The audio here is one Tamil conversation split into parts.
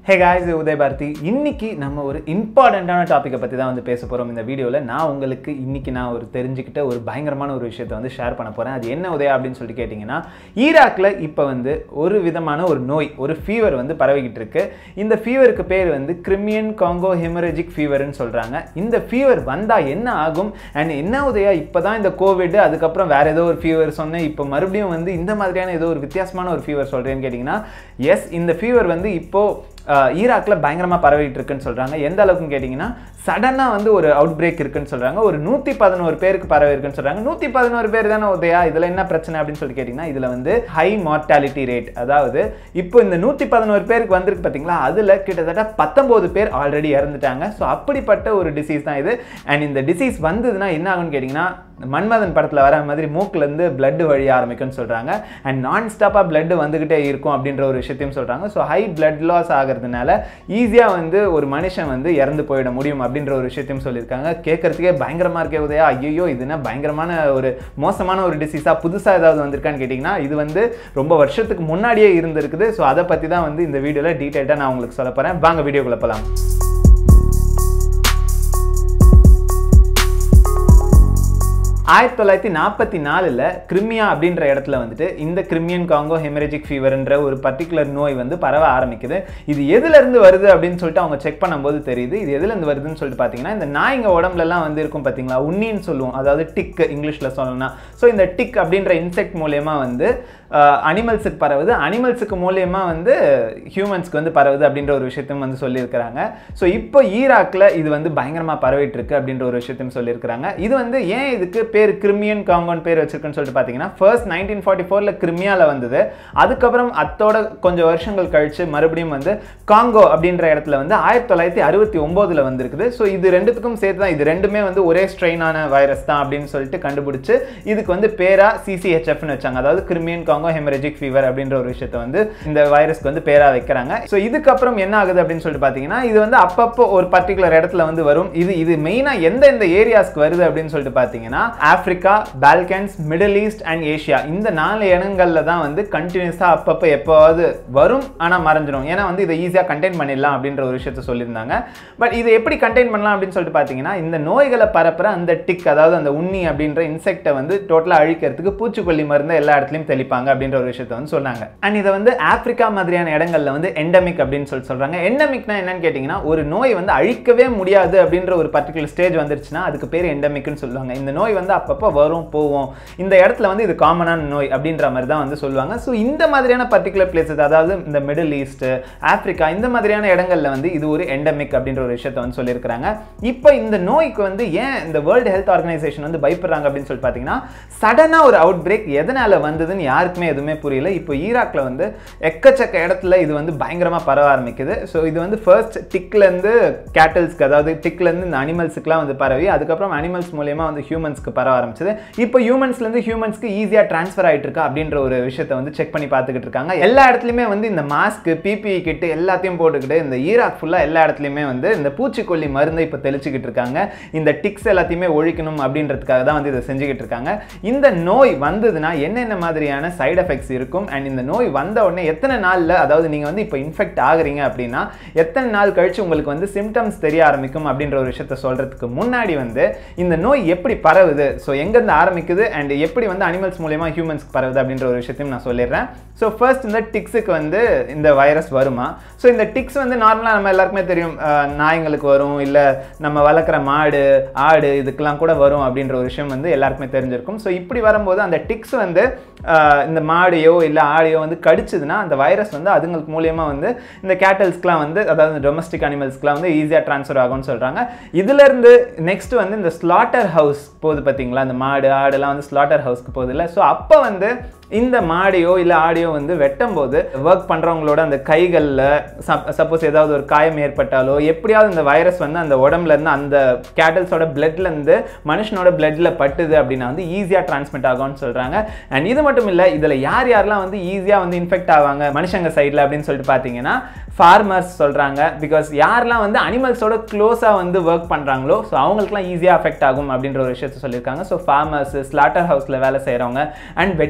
ஹே காய்ஸ் உதய் பாரதி இன்னைக்கு நம்ம ஒரு இம்பார்ட்டண்ட்டான டாப்பிக்கை பற்றி தான் வந்து பேச போகிறோம் இந்த வீடியோவில் நான் உங்களுக்கு இன்னைக்கு நான் ஒரு தெரிஞ்சுக்கிட்ட ஒரு பயங்கரமான ஒரு விஷயத்தை வந்து ஷேர் பண்ண போகிறேன் அது என்ன உதயா அப்படின்னு சொல்லிட்டு கேட்டிங்கன்னா ஈராக்கில் இப்போ வந்து ஒரு விதமான ஒரு நோய் ஒரு ஃபீவர் வந்து பரவிக்கிட்டு இருக்கு இந்த ஃபீவருக்கு பேர் வந்து கிரிமியன் காங்கோ ஹெமரேஜிக் ஃபீவர்னு சொல்கிறாங்க இந்த ஃபீவர் வந்தால் என்ன ஆகும் அண்ட் என்ன உதயா இப்போ தான் இந்த கோவிட் அதுக்கப்புறம் வேறு ஏதோ ஒரு ஃபீவர் சொன்னேன் இப்போ மறுபடியும் வந்து இந்த மாதிரியான ஏதோ ஒரு வித்தியாசமான ஒரு ஃபீவர் சொல்கிறேன்னு கேட்டிங்கன்னா எஸ் இந்த ஃபீவர் வந்து இப்போது ஈராக்கில் பயங்கரமாக பரவிட்டு இருக்குன்னு சொல்கிறாங்க எந்த அளவுக்குன்னு கேட்டிங்கன்னா சடனாக வந்து ஒரு அவுட் பிரேக் இருக்குன்னு சொல்கிறாங்க ஒரு நூற்றி பதினோரு பேருக்கு பரவி இருக்குன்னு சொல்கிறாங்க நூற்றி பதினோரு பேர் தானே உதயா இதில் என்ன பிரச்சனை அப்படின்னு சொல்லி கேட்டிங்கன்னா இதில் வந்து ஹை மார்ட்டாலிட்டி ரேட் அதாவது இப்போ இந்த நூற்றி பதினோரு பேருக்கு வந்திருக்கு பார்த்தீங்களா அதில் கிட்டத்தட்ட பத்தொம்போது பேர் ஆல்ரெடி இறந்துட்டாங்க ஸோ அப்படிப்பட்ட ஒரு டிசீஸ் தான் இது அண்ட் இந்த டிசீஸ் வந்ததுன்னா என்ன ஆகும்னு கேட்டிங்கன்னா மன்மதன் படத்தில் வர மாதிரி மூக்குலேருந்து பிளட் வழிய ஆரம்பிக்கும்னு சொல்கிறாங்க அண்ட் நான் ஸ்டாப்பாக பிளட் வந்துக்கிட்டே இருக்கும் அப்படின்ற ஒரு விஷயத்தையும் சொல்கிறாங்க ஸோ ஹை பிளட் லாஸ் ஆகிறதுனால ஈஸியாக வந்து ஒரு மனுஷன் வந்து இறந்து போயிட முடியும் அப்படின்ற ஒரு விஷயத்தையும் சொல்லியிருக்காங்க கேட்கறதுக்கே பயங்கரமாக இருக்கே உதயா ஐயோ இதுனா பயங்கரமான ஒரு மோசமான ஒரு டிசீஸாக புதுசாக ஏதாவது வந்திருக்கான்னு கேட்டிங்கன்னா இது வந்து ரொம்ப வருஷத்துக்கு முன்னாடியே இருந்திருக்குது ஸோ அதை பற்றி தான் வந்து இந்த வீடியோவில் டீட்டெயில்டாக நான் உங்களுக்கு சொல்ல போகிறேன் வாங்க வீடியோக்குள்ள போகலாம் ஆயிரத்தி தொள்ளாயிரத்தி நாற்பத்தி நாலில் கிரிமியா அப்படின்ற இடத்துல வந்துட்டு இந்த கிரிமியன் காங்கோ ஹெமரேஜிக் ஃபீவர்ன்ற ஒரு பர்டிகுலர் நோய் வந்து பரவ ஆரம்பிக்குது இது எதுலேருந்து வருது அப்படின்னு சொல்லிட்டு அவங்க செக் பண்ணும்போது தெரியுது இது எதுலேருந்து வருதுன்னு சொல்லிட்டு பார்த்தீங்கன்னா இந்த நாய்ங்க உடம்புலலாம் வந்து இருக்கும் பார்த்தீங்களா உண்ணின்னு சொல்லுவோம் அதாவது டிக் இங்கிலீஷில் சொல்லணும்னா ஸோ இந்த டிக் அப்படின்ற இன்செக்ட் மூலயமா வந்து அனிமல்ஸுக்கு பரவுது அனிமல்ஸுக்கு மூலயமா வந்து ஹியூமன்ஸ்க்கு வந்து பரவுது அப்படின்ற ஒரு விஷயத்தையும் வந்து சொல்லியிருக்கிறாங்க ஸோ இப்போ ஈராக்கில் இது வந்து பயங்கரமாக பரவிட்டு இருக்கு அப்படின்ற ஒரு விஷயத்தையும் சொல்லியிருக்கிறாங்க இது வந்து ஏன் இதுக்கு பேர் கிரிமியன் காங்கோன் பேர் வச்சிருக்குன்னு சொல்லிட்டு பார்த்தீங்கன்னா ஃபர்ஸ்ட் நைன்டீன் ஃபார்ட்டி ஃபோரில் கிரிமியாவில் வந்தது அதுக்கப்புறம் அத்தோட கொஞ்சம் வருஷங்கள் கழிச்சு மறுபடியும் வந்து காங்கோ அப்படின்ற இடத்துல வந்து ஆயிரத்தி தொள்ளாயிரத்தி அறுபத்தி ஒம்போதில் வந்திருக்குது ஸோ இது ரெண்டுத்துக்கும் சேர்த்து தான் இது ரெண்டுமே வந்து ஒரே ஸ்ட்ரெயினான வைரஸ் தான் அப்படின்னு சொல்லிட்டு கண்டுபிடிச்சு இதுக்கு வந்து பேரா சிசிஹெச்எஃப்னு வச்சாங்க அதாவது கிரிமியன் காங்கோ ஹெமரேஜிக் ஃபீவர் அப்படின்ற ஒரு விஷயத்தை வந்து இந்த வைரஸ்க்கு வந்து பேரா வைக்கிறாங்க ஸோ இதுக்கப்புறம் என்ன ஆகுது அப்படின்னு சொல்லிட்டு பார்த்தீங்கன்னா இது வந்து அப்பப்போ ஒரு பர்டிகுலர் இடத்துல வந்து வரும் இது இது மெயினாக எந்த எந்த ஏரியாஸ்க்கு வருது அப்படின்னு சொல்லிட்டு பார்த்தீங்கன்னா Africa Balkans middle east and Asia இந்த நாலு இடங்கள்ல தான் வந்து கண்டினியூஸாக அப்பப்போ எப்போவாவது வரும் ஆனால் மறைஞ்சிரும் ஏன்னா வந்து இதை ஈஸியாக கண்டெயின் பண்ணிடலாம் அப்படின்ற ஒரு விஷயத்த சொல்லியிருந்தாங்க பட் இதை எப்படி கண்டெயின் பண்ணலாம் அப்படின்னு சொல்லிட்டு பார்த்தீங்கன்னா இந்த நோய்களை பரப்புற அந்த டிக் அதாவது அந்த உண்ணி அப்படின்ற இன்செக்டை வந்து டோட்டலாக அழிக்கிறதுக்கு பூச்சிக்கொல்லி மருந்து எல்லா இடத்துலையும் தெளிப்பாங்க அப்படின்ற ஒரு விஷயத்த வந்து சொன்னாங்க அண்ட் இதை வந்து ஆப்பிரிக்கா மாதிரியான இடங்கள்ல வந்து எண்டமிக் அப்படின்னு சொல்லி சொல்றாங்க எண்டமிக்னா என்னன்னு கேட்டிங்கன்னா ஒரு நோய் வந்து அழிக்கவே முடியாது அப்படின்ற ஒரு பர்டிகுலர் ஸ்டேஜ் வந்துருச்சுன்னா அதுக்கு பேர் எண்டமிக்னு சொல்லுவாங்க இந்த நோய் வந்து அப்பப்போ வரும் போவோம் இந்த இடத்துல வந்து இது காமனான நோய் அப்படின்ற மாதிரி தான் வந்து சொல்லுவாங்க ஸோ இந்த மாதிரியான பர்டிகுலர் பிளேசஸ் அதாவது இந்த மிடில் ஈஸ்ட் ஆப்பிரிக்கா இந்த மாதிரியான இடங்கள்ல வந்து இது ஒரு எண்டமிக் அப்படின்ற ஒரு விஷயத்த வந்து சொல்லியிருக்கிறாங்க இப்போ இந்த நோய்க்கு வந்து ஏன் இந்த வேர்ல்டு ஹெல்த் ஆர்கனைசேஷன் வந்து பயப்படுறாங்க அப்படின்னு சொல்லி பார்த்தீங்கன்னா சடனாக ஒரு அவுட் பிரேக் எதனால வந்ததுன்னு யாருக்குமே எதுவுமே புரியல இப்போ ஈராக்ல வந்து எக்கச்சக்க இடத்துல இது வந்து பயங்கரமாக பரவ ஆரம்பிக்குது ஸோ இது வந்து ஃபர்ஸ்ட் டிக்லேருந்து கேட்டல்ஸ்க்கு அதாவது டிக்லேருந்து இந்த அனிமல்ஸுக்குலாம் வந்து பரவி அதுக்கப்புறம் அனிமல்ஸ் மூலயமா வந்து ஹியூமன்ஸ்க்கு பரவ ஆரம்பிச்சது இப்போ ஹியூமன்ஸ்லேருந்து ஹியூமன்ஸ்க்கு ஈஸியாக ட்ரான்ஸ்ஃபர் ஆகிட்டு இருக்கா அப்படின்ற ஒரு விஷயத்தை வந்து செக் பண்ணி பார்த்துக்கிட்டு இருக்காங்க எல்லா இடத்துலையுமே வந்து இந்த மாஸ்க் பிபிஇ கிட்டு எல்லாத்தையும் போட்டுக்கிட்டு இந்த ஈராக் ஃபுல்லாக எல்லா இடத்துலையுமே வந்து இந்த பூச்சிக்கொல்லி மருந்தை இப்போ தெளிச்சுக்கிட்டு இருக்காங்க இந்த டிக்ஸ் எல்லாத்தையுமே ஒழிக்கணும் அப்படின்றதுக்காக தான் வந்து இதை செஞ்சுக்கிட்டு இருக்காங்க இந்த நோய் வந்ததுன்னா என்னென்ன மாதிரியான சைடு எஃபெக்ட்ஸ் இருக்கும் அண்ட் இந்த நோய் வந்த உடனே எத்தனை நாளில் அதாவது நீங்கள் வந்து இப்போ இன்ஃபெக்ட் ஆகுறீங்க அப்படின்னா எத்தனை நாள் கழிச்சு உங்களுக்கு வந்து சிம்டம்ஸ் தெரிய ஆரம்பிக்கும் அப்படின்ற ஒரு விஷயத்த சொல்கிறதுக்கு முன்னாடி வந்து இந்த நோய் எப்படி பரவுது ஸோ எங்கேருந்து ஆரம்பிக்குது அண்ட் எப்படி வந்து அனிமல்ஸ் மூலயமா ஹியூமன்ஸ்க்கு பரவுது அப்படின்ற ஒரு விஷயத்தையும் நான் சொல்லிடுறேன் ஸோ ஃபர்ஸ்ட் இந்த டிக்ஸுக்கு வந்து இந்த வைரஸ் வருமா ஸோ இந்த டிக்ஸ் வந்து நார்மலாக நம்ம எல்லாருக்குமே தெரியும் நாய்ங்களுக்கு வரும் இல்லை நம்ம வளர்க்குற மாடு ஆடு இதுக்கெல்லாம் கூட வரும் அப்படின்ற ஒரு விஷயம் வந்து எல்லாருக்குமே தெரிஞ்சிருக்கும் ஸோ இப்படி வரும்போது அந்த டிக்ஸ் வந்து இந்த மாடையோ இல்லை ஆடையோ வந்து கடிச்சதுன்னா அந்த வைரஸ் வந்து அதுங்களுக்கு மூலியமாக வந்து இந்த கேட்டல்ஸ்க்குலாம் வந்து அதாவது டொமஸ்டிக் அனிமல்ஸ்க்குலாம் வந்து ஈஸியாக ட்ரான்ஸ்ஃபர் ஆகும்னு சொல்கிறாங்க இதுலேருந்து நெக்ஸ்ட் வந்து இந்த ஸ்லாட்டர் ஹவுஸ் போகுது பார்த்தீங்களா இந்த மாடு ஆடுலாம் வந்து ஸ்லாட்டர் ஹவுஸ்க்கு போகுது இல்லை ஸோ அப்போ வந்து இந்த மாடியோ இல்லை ஆடியோ வந்து வெட்டும் போது ஒர்க் பண்ணுறவங்களோட அந்த கைகளில் சப்போஸ் ஏதாவது ஒரு காயம் ஏற்பட்டாலோ எப்படியாவது இந்த வைரஸ் வந்து அந்த உடம்புல இருந்து அந்த கேட்டல்ஸோட பிளட்லேருந்து மனுஷனோட பிளட்ல பட்டுது அப்படின்னா வந்து ஈஸியாக டிரான்ஸ்மிட் ஆகும்னு சொல்கிறாங்க அண்ட் இது மட்டும் இல்லை இதில் யார் யாரெல்லாம் வந்து ஈஸியாக வந்து இன்ஃபெக்ட் ஆவாங்க மனுஷங்க சைடில் அப்படின்னு சொல்லிட்டு பார்த்தீங்கன்னா ஃபார்மர்ஸ் சொல்கிறாங்க பிகாஸ் யாரெல்லாம் வந்து அனிமல்ஸோட க்ளோஸாக வந்து ஒர்க் பண்ணுறாங்களோ ஸோ அவங்களுக்குலாம் ஈஸியாக அஃபெக்ட் ஆகும் அப்படின்ற ஒரு விஷயத்த சொல்லியிருக்காங்க ஸோ ஃபார்மர்ஸ் ஸ்லாட்டர் ஹவுஸில் வேலை செய்கிறவங்க அண்ட் வெட்டினரியன்ஸ்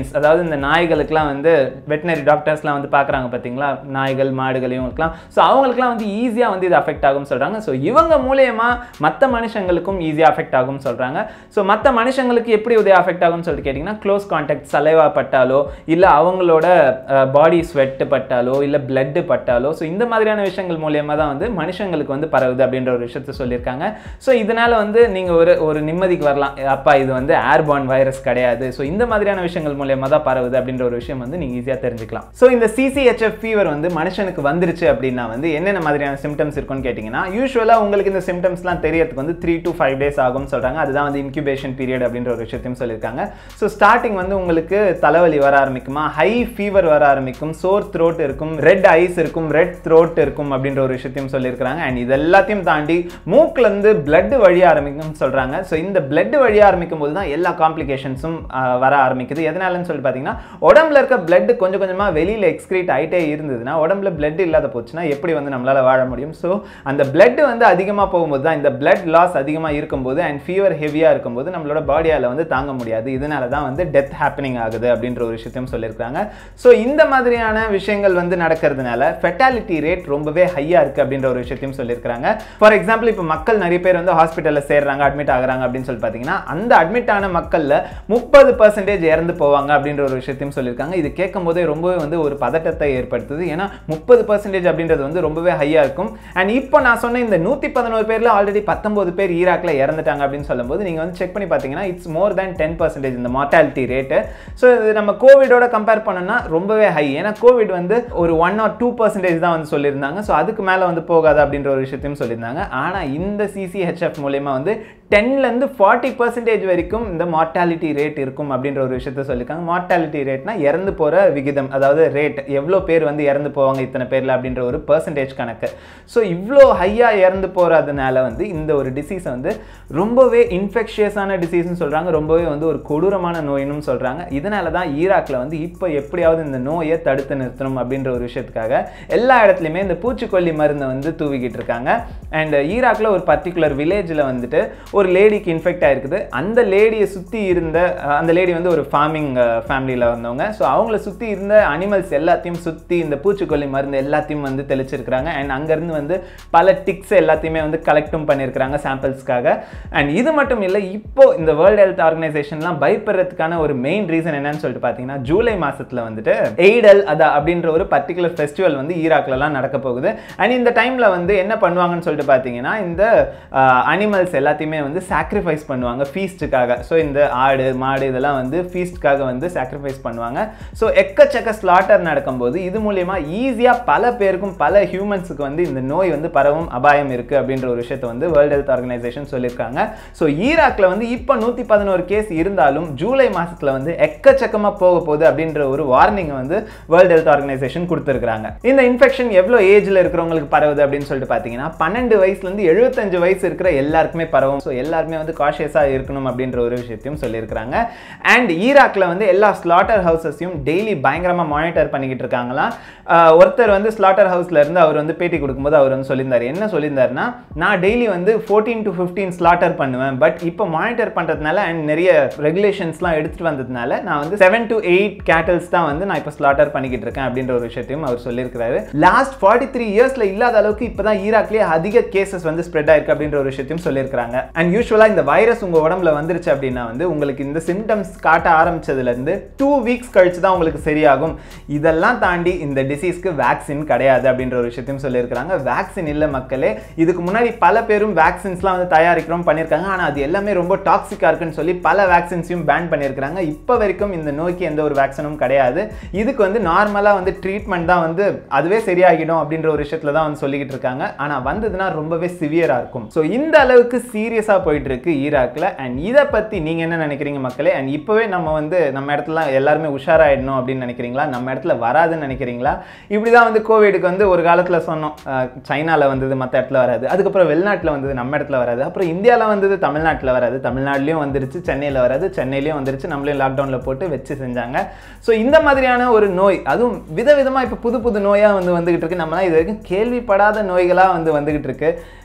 கேனின்ஸ் அதாவது இந்த நாய்களுக்கெல்லாம் வந்து வெட்டினரி டாக்டர்ஸ்லாம் வந்து பார்க்குறாங்க பார்த்தீங்களா நாய்கள் மாடுகள் இவங்களுக்குலாம் ஸோ அவங்களுக்குலாம் வந்து ஈஸியாக வந்து இது அஃபெக்ட் ஆகும்னு சொல்கிறாங்க ஸோ இவங்க மூலயமா மற்ற மனுஷங்களுக்கும் ஈஸியாக அஃபெக்ட் ஆகும்னு சொல்கிறாங்க ஸோ மற்ற மனுஷங்களுக்கு எப்படி இது அஃபெக்ட் ஆகும்னு சொல்லிட்டு கேட்டிங்கன்னா க்ளோஸ் கான்டாக்ட் சலைவா பட்டாலோ இல்லை அவங்களோட பாடி ஸ்வெட்டு பட்டாலோ இல்லை பிளட்டு பட்டாலோ ஸோ இந்த மாதிரியான விஷயங்கள் மூலியமாக தான் வந்து மனுஷங்களுக்கு வந்து பரவுது அப்படின்ற ஒரு விஷயத்த சொல்லியிருக்காங்க ஸோ இதனால் வந்து நீங்கள் ஒரு ஒரு நிம்மதிக்கு வரலாம் அப்பா இது வந்து ஏர்பார்ன் வைரஸ் கிடையாது ஸோ இந்த மாதிரியான விஷயங்கள் மூலியமாக தான் பரவுது அப்படின்ற ஒரு விஷயம் வந்து நீங்கள் ஈஸியாக தெரிஞ்சுக்கலாம் ஸோ இந்த சிசிஹெச்எஃப் ஃபீவர் வந்து மனுஷனுக்கு வந்துருச்சு அப்படின்னா வந்து என்னென்ன மாதிரியான சிம்டம்ஸ் இருக்குன்னு கேட்டிங்கன்னா யூஸ்வலாக உங்களுக்கு இந்த சிம்டம்ஸ்லாம் தெரியறதுக்கு வந்து த்ரீ டு ஃபைவ் டேஸ் ஆகும்னு சொல்கிறாங்க அதுதான் வந்து இன்குபேஷன் பீரியட் அப்படின்ற ஒரு விஷயத்தையும் சொல்லியிருக்காங்க ஸோ ஸ்டார்டிங் வந்து உங்களுக்கு தலைவலி வர ஆரம்பிக்குமா ஹை ஃபீவர் வர ஆரம்பிக்கும் சோர் த்ரோட் இருக்கும் ரெட் ஐஸ் இருக்கும் ரெட் த்ரோட் இருக்கும் அப்படின்ற ஒரு விஷயத்தையும் சொல்லியிருக்காங்க அண்ட் இது எல்லாத்தையும் தாண்டி மூக்குல இருந்து பிளட் வழிய ஆரம்பிக்கும்னு சொல்கிறாங்க ஸோ இந்த பிளட் வழிய ஆரம்பிக்கும் போது தான் எல்லா காம்ப்ளிகேஷன்ஸும் வர ஆரம்பிக்குது எதனாலன்னு சொல்லி பார்த்தீங்கன்னா உடம்புல இருக்க பிளட் கொஞ்சம் கொஞ்சமாக வெளியில் எக்ஸ்கிரீட் ஆகிட்டே இருந்ததுன்னா உடம்புல பிளட் இல்லாத போச்சுன்னா எப்படி வந்து நம்மளால் வாழ முடியும் ஸோ அந்த பிளட் வந்து அதிகமாக போகும்போது தான் இந்த பிளட் லாஸ் அதிகமாக இருக்கும்போது அண்ட் ஃபீவர் ஹெவியாக இருக்கும்போது நம்மளோட பாடியால் வந்து தாங்க முடியாது இதனால தான் வந்து டெத் ஹேப்பனிங் ஆகுது அப்படின்ற ஒரு விஷயத்தையும் சொல்லியிருக்காங்க ஸோ இந்த மாதிரியான விஷயங்கள் வந்து நடக்கிறதுனால ஃபெட்டாலிட்டி ரேட் ரொம்பவே ஹையாக இருக்குது அப்படின்ற ஒரு விஷயத்தையும் சொல்லியிருக்காங்க ஃபார் எக்ஸாம்பிள் இப்போ மக்கள் நிறைய பேர் வந்து ஹாஸ்பிட்டலில் சேர்றாங்க அட்மிட் ஆகுறாங்க அப்படின்னு சொல்லி பார்த்தீங்கன்னா அந்த அட்மிட் ஆன மக்களில் முப்பது பர்சன்டேஜ் இறந்து போவாங்க அப்படின்ற ஒரு விஷயத்தையும் சொல்லியிருக்காங்க இது கேட்கும் போதே ரொம்பவே வந்து ஒரு பதட்டத்தை ஏற்படுத்துது ஏன்னா முப்பது பர்சன்டேஜ் அப்படின்றது வந்து ரொம்பவே ஹையாக இருக்கும் அண்ட் இப்போ நான் சொன்ன இந்த நூற்றி பதினோரு பேரில் ஆல்ரெடி பத்தொன்பது பேர் ஈராக்கில் இறந்துட்டாங்க அப்படின்னு சொல்லும்போது நீங்கள் வந்து செக் பண்ணி பார்த்தீங்கன்னா it's more than ten percentage இந்த மார்டாலிட்டி ரேட்டு ஸோ இது நம்ம கோவிடோட கம்பேர் பண்ணோம்னா ரொம்பவே ஹை ஏன்னா கோவிட் வந்து ஒரு ஒன் ஆர் டூ பர்சன்டேஜ் தான் வந்து சொல்லியிருந்தாங்க ஸோ அதுக்கு மேலே வந்து போகாது அப்படின்ற ஒரு விஷயத்தையும் சொல்லியிருந்தாங்க ஆனால் இந்த சிசிஹெச்எஃப் மூலயமா வந்து டென்லேருந்து ஃபார்ட்டி பர்சன்டேஜ் வரைக்கும் இந்த மார்டாலிட்டி ரேட் இருக்கும் அப்படின்ற ஒரு விஷயத்த சொல்லியிருக்காங்க மார்டாலிட்டி ரேட்னா இறந்து போகிற விகிதம் அதாவது ரேட் எவ்வளோ பேர் வந்து இறந்து போவாங்க இத்தனை பேரில் அப்படின்ற ஒரு பர்சன்டேஜ் கணக்கு ஸோ இவ்வளோ ஹையாக இறந்து போகிறதுனால வந்து இந்த ஒரு டிசீஸை வந்து ரொம்பவே இன்ஃபெக்ஷியஸான டிசீஸ்னு சொல்கிறாங்க ரொம்பவே வந்து ஒரு கொடூரமான நோயினும் சொல்கிறாங்க இதனால தான் ஈராக்கில் வந்து இப்போ எப்படியாவது இந்த நோயை தடுத்து நிறுத்தணும் அப்படின்ற ஒரு விஷயத்துக்காக எல்லா இடத்துலையுமே இந்த பூச்சிக்கொல்லி மருந்தை வந்து தூவிக்கிட்டு இருக்காங்க அண்ட் ஈராக்கில் ஒரு பர்டிகுலர் வில்லேஜில் வந்துட்டு ஒரு லேடிக்கு இன்ஃபெக்ட் ஆயிருக்குது அந்த லேடியை சுற்றி இருந்த அஹ், அந்த லேடி வந்து ஒரு ஃபார்மிங் ஃபேமிலியில் வந்தவங்க ஸோ அவங்கள சுற்றி இருந்த அனிமல்ஸ் எல்லாத்தையும் சுற்றி இந்த பூச்சிக்கொல்லி மருந்து எல்லாத்தையும் வந்து தெளிச்சிருக்கிறாங்க அண்ட் அங்கேருந்து வந்து பல டிக்ஸ் எல்லாத்தையுமே வந்து கலெக்டும் பண்ணியிருக்கிறாங்க சாம்பிள்ஸ்க்காக அண்ட் இது மட்டும் இல்லை இப்போ இந்த வேர்ல்டு ஹெல்த் ஆர்கனைசேஷன்லாம் பயப்படுறதுக்கான ஒரு மெயின் ரீசன் என்னன்னு சொல்லிட்டு பார்த்தீங்கன்னா ஜூலை மாசத்துல வந்துட்டு எய்டல் அதா அப்படின்ற ஒரு பர்டிகுலர் ஃபெஸ்டிவல் வந்து ஈராக்லலாம் நடக்க போகுது அண்ட் இந்த டைமில் வந்து என்ன பண்ணுவாங்கன்னு சொல்லிட்டு பார்த்தீங்கன்னா இந்த அனிமல்ஸ் எல்லாத்தையுமே வந்து சாக்ரிஃபைஸ் பண்ணுவாங்க ஃபீஸ்ட்டுக்காக ஸோ இந்த ஆடு மாடு இதெல்லாம் வந்து ஃபீஸ்ட்காக வந்து சாக்ரிஃபைஸ் பண்ணுவாங்க ஸோ எக்கச்சக்க ஸ்லாட்டர் நடக்கும்போது இது மூலயமா ஈஸியாக பல பேருக்கும் பல ஹியூமன்ஸுக்கு வந்து இந்த நோய் வந்து பரவும் அபாயம் இருக்குது அப்படின்ற ஒரு விஷயத்தை வந்து வேர்ல்டு ஹெல்த் ஆர்கனைசேஷன் சொல்லியிருக்காங்க ஸோ ஈராக்கில் வந்து இப்போ நூற்றி பதினோரு கேஸ் இருந்தாலும் ஜூலை மாதத்தில் வந்து எக்கச்சக்கமாக போக போகுது அப்படின்ற ஒரு வார்னிங்கை வந்து வேர்ல்டு ஹெல்த் ஆர்கனைசேஷன் கொடுத்துருக்காங்க இந்த இன்ஃபெக்ஷன் எவ்வளோ ஏஜில் இருக்கிறவங்களுக்கு பரவுது அப்படின்னு சொல்லிட்டு பார்த்தீங்கன்னா பன்னெண்டு வயசுலேருந்து எழுபத்தஞ்சு வயசு இருக்கிற எல்லாருக்குமே பரவும் ஸோ எல்லாருமே வந்து காஷியஸாக இருக்கணும் அப்படின்ற ஒரு விஷயத்தையும் சொல்லியிருக்கிறாங்க அண்ட் ஈராக்கில் வந்து எல்லா ஸ்லாட்டர் ஹவுசஸையும் டெய்லி பயங்கரமாக மானிட்டர் பண்ணிக்கிட்டு இருக்காங்களாம் ஆஹ் ஒருத்தர் வந்து ஸ்லாட்டர் ஹவுஸ்ல இருந்து அவர் வந்து பேட்டி கொடுக்கும்போது அவர் வந்து சொல்லியிருந்தார் என்ன சொல்லியிருந்தாருன்னா நான் டெய்லி வந்து ஃபோர்டீன் டு ஃபிஃப்டீன் ஸ்லாட்டர் பண்ணுவேன் பட் இப்போ மானிட்டர் பண்ணுறதுனால அண்ட் நிறைய ரெகுலேஷன்ஸ்லாம் எடுத்துகிட்டு வந்ததுனால நான் வந்து செவன் டு எயிட் கேட்டல்ஸ் தான் வந்து நான் இப்போ ஸ்லாட்டர் பண்ணிக்கிட்டு இருக்கேன் அப்படின்ற ஒரு விஷயத்தையும் அவர் சொல்லியிருக்கிறாரு லாஸ்ட் ஃபார்ட்டி த்ரீ இயர்ஸில் இல்லாத அளவுக்கு இப்போ தான் ஈராக்லேயே அதிக கேசஸ் வந்து ஸ்ப்ரெட் ஆயிருக்கு அப்படின்ற ஒரு விஷயத்தையும் சொல்லியிருக்காங்க அண்ட் யூஸ்வலாக இந்த வைரஸ் உங்கள் உடம்புல வந்துருச்சு அப்படின்னா வந்து உங்களுக்கு இந்த சிம்டம்ஸ் காட்ட ஆரம்பிச்சதுலேருந்து டூ வீக்ஸ் கழிச்சு தான் உங்களுக்கு சரியாகும் இதெல்லாம் தாண்டி இந்த டிசீஸ்க்கு வேக்சின் கிடையாது அப்படின்ற ஒரு விஷயத்தையும் சொல்லியிருக்கிறாங்க வேக்சின் இல்லை மக்களே இதுக்கு முன்னாடி பல பேரும் வேக்சின்ஸ்லாம் வந்து தயாரிக்கிறோம் பண்ணியிருக்காங்க ஆனால் அது எல்லாமே ரொம்ப டாக்ஸிக்காக இருக்குன்னு சொல்லி பல வேக்சின்ஸையும் பேன் பண்ணியிருக்கிறாங்க இப்போ வரைக்கும் இந்த நோய்க்கு எந்த ஒரு வேக்சினும் கிடையாது இதுக்கு வந்து நார்மலாக வந்து ட்ரீட்மெண்ட் தான் வந்து அதுவே சரியாகிடும் அப்படின்ற ஒரு விஷயத்தில் தான் வந்து சொல்லிக்கிட்டு இருக்காங்க ஆனால் வந்ததுன்னா ரொம்பவே சிவியராக இருக்கும் ஸோ இந்த அளவுக்கு சீரியஸாக போயிட்டு இருக்கு ஈராக்கில் அண்ட் இதை பற்றி நீங்கள் என்ன நினைக்கிறீங்க மக்களே அண்ட் இப்போவே நம்ம வந்து நம்ம இடத்துல எல்லாருமே உஷாராயிடணும் அப்படின்னு நினைக்கிறீங்களா நம்ம இடத்துல வராதுன்னு நினைக்கிறீங்களா இப்படி தான் வந்து கோவிடுக்கு வந்து ஒரு காலத்தில் சொன்னோம் சைனாவில் வந்தது மற்ற இடத்துல வராது அதுக்கப்புறம் வெளிநாட்டில் வந்தது நம்ம இடத்துல வராது அப்புறம் இந்தியாவில் வந்தது தமிழ்நாட்டில் வராது தமிழ்நாட்டிலையும் வந்துருச்சு சென்னையில் வராது சென்னையிலையும் வந்துருச்சு நம்மளையும் லாக்டவுனில் போட்டு வச்சு செஞ்சாங்க ஸோ இந்த மாதிரியான ஒரு நோய் அதுவும் விதவிதமாக இப்போ புது புது நோயாக வந்து வந்துகிட்டு இருக்கு நம்மளாம் இது வரைக்கும் கேள்விப்படாத நோய்களாக வந்து வந்துகிட்டு இருக்கு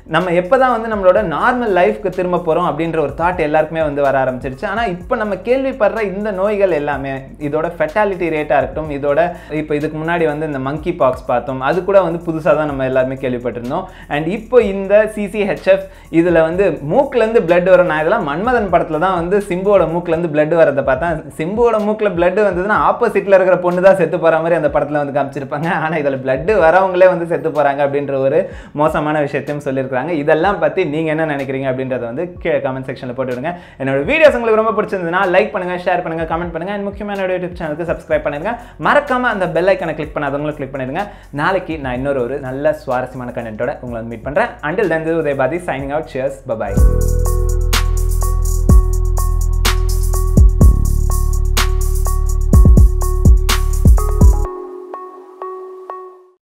நம்ம எப்போ தான் வந்து நம்மளோட நார்மல் லைஃப்க்கு திரும்ப போகிறோம் அப்படின்ற ஒரு தாட் எல்லாருக்குமே வந்து வர ஆரம்பிச்சிருச்சு ஆனால் இப்போ நம்ம கேள்விப்படுற இந்த நோய்கள் எல்லாமே இதோட ஃபெட்டாலிட்டி ரேட்டாக இருக்கட்டும் இதோட இப்போ இதுக்கு முன்னாடி வந்து இந்த மங்கி பாக்ஸ் பார்த்தோம் அது கூட வந்து புதுசாக தான் நம்ம எல்லாருமே கேள்விப்பட்டிருந்தோம் அண்ட் இப்போ இந்த சிசிஹெச்எஃப் இதில் வந்து மூக்குலேருந்து பிளட் வரும் நான் இதெல்லாம் மன்மதன் படத்தில் தான் வந்து சிம்புவோட மூக்குலேருந்து பிளட் வரதை பார்த்தேன் சிம்புவோட மூக்கில் பிளட் வந்ததுன்னா ஆப்போசிட்டில் இருக்கிற பொண்ணு தான் செத்து போகிற மாதிரி அந்த படத்தில் வந்து காமிச்சிருப்பாங்க ஆனால் இதில் பிளட் வரவங்களே வந்து செத்து போகிறாங்க அப்படின்ற ஒரு மோசமான விஷயத்தையும் சொல்லியிருக்காங்க இதெல்லாம் பற்றி நீங்கள் என்ன நினைக்கிறீங்க அப்படின்றத வந்து கீழே கமெண்ட் செக்ஷனில் போட்டு விடுங்க என்னோட வீடியோஸ் உங்களுக்கு ரொம்ப பிடிச்சிருந்ததுன்னா லைக் பண்ணுங்க ஷேர் பண்ணுங்க கமெண்ட் பண்ணுங்க அண்ட் முக்கியமான யூடியூப் சேனலுக்கு சப்ஸ்கிரைப் பண்ணுங்க மறக்காம அந்த பெல் ஐக்கனை கிளிக் பண்ணாதவங்களும் கிளிக் பண்ணிடுங்க நாளைக்கு நான் இன்னொரு ஒரு நல்ல சுவாரஸ்யமான கண்டென்ட்டோட உங்களை மீட் பண்ணுறேன் அண்டில் தந்து உதயபாதி சைனிங் அவுட் சியர்ஸ் பபாய்